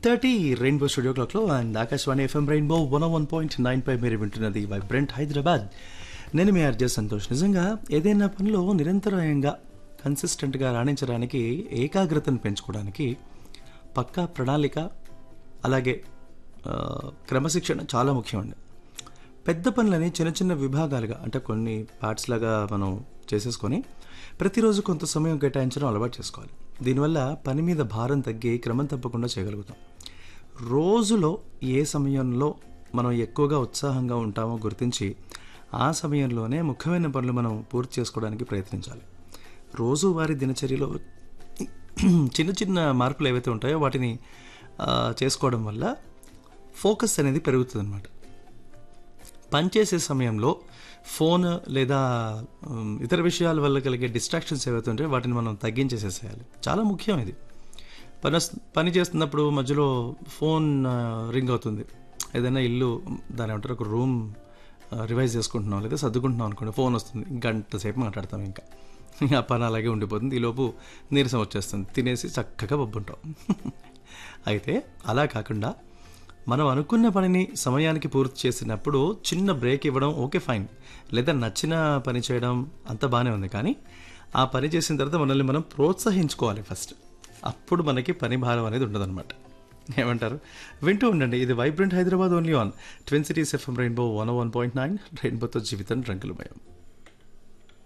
thirty rainbow studio క్లాక్లో and Akashvani FM rainbow one one point nine పై మీరు వింటున్నది వైబ్రెంట్ హైదరాబాద్ నేను మీ ఆర్జే సంతోష్ నిజంగా ఏదైనా పనిలో నిరంతరాయంగా కన్సిస్టెంట్గా రాణించడానికి ఏకాగ్రతను పెంచుకోవడానికి పక్కా ప్రణాళిక అలాగే ఆ, క్రమశిక్షణ చాలా ముఖ్యమండి పెద్ద పనులని చిన్న చిన్న విభాగాలుగా అంటే కొన్ని పార్ట్స్ లాగా మనం చేసేసుకొని ప్రతిరోజు కొంత సమయం కేటాయించడం అలవాటు చేసుకోవాలి దీనివల్ల పని మీద భారం తగ్గి క్రమం తప్పకుండా చేయగలుగుతాం రోజులో ఏ సమయంలో మనం ఎక్కువగా ఉత్సాహంగా ఉంటామో గుర్తించి ఆ సమయంలోనే ముఖ్యమైన పనులు మనం పూర్తి చేసుకోవడానికి ప్రయత్నించాలి రోజువారీ దినచర్యలో చిన్న చిన్న మార్పులు ఏవైతే ఉంటాయో వాటిని ఆ, చేసుకోవడం వల్ల ఫోకస్ అనేది పెరుగుతుంది అనమాట పనిచేసే సమయంలో ఫోన్ లేదా ఉమ్, ఇతర విషయాల వల్ల కలిగే డిస్ట్రాక్షన్స్ ఏవైతే ఉంటాయో వాటిని మనం తగ్గించేసేసేయాలి చాలా ముఖ్యం ఇది పని వస్- పని చేస్తున్నప్పుడు మధ్యలో ఫోన్ ఆ, రింగ్ అవుతుంది ఏదైనా ఇల్లు దాని ఏమంటారు ఒక రూమ్ ఆ, రివైజ్ చేసుకుంటున్నాం లేదా సర్దుకుంటున్నాం అనుకోండి ఫోన్ వస్తుంది గంట సేపు మాట్లాడతాం ఇంకా ఆ పని అలాగే ఉండిపోతుంది ఈలోపు నీరసం వచ్చేస్తుంది తినేసి చక్కగా బొబ్బుంటాం అయితే అలా కాకుండా మనం అనుకున్న పనిని సమయానికి పూర్తి చేసినప్పుడు చిన్న బ్రేక్ ఇవ్వడం ఓకే ఫైన్ లేదా నచ్చిన పని చేయడం అంత బాగానే ఉంది కానీ ఆ పని చేసిన తర్వాత మనల్ని మనం ప్రోత్సహించుకోవాలి ఫస్ట్ అప్పుడు మనకి పని భారం అనేది ఉండదన్నమాట ఏమంటారు వింటూ ఉండండి ఇది vibrant Hyderabad only on twin cities FM rainbow one one point nine రెయిన్బోతో జీవితం రంగులమయం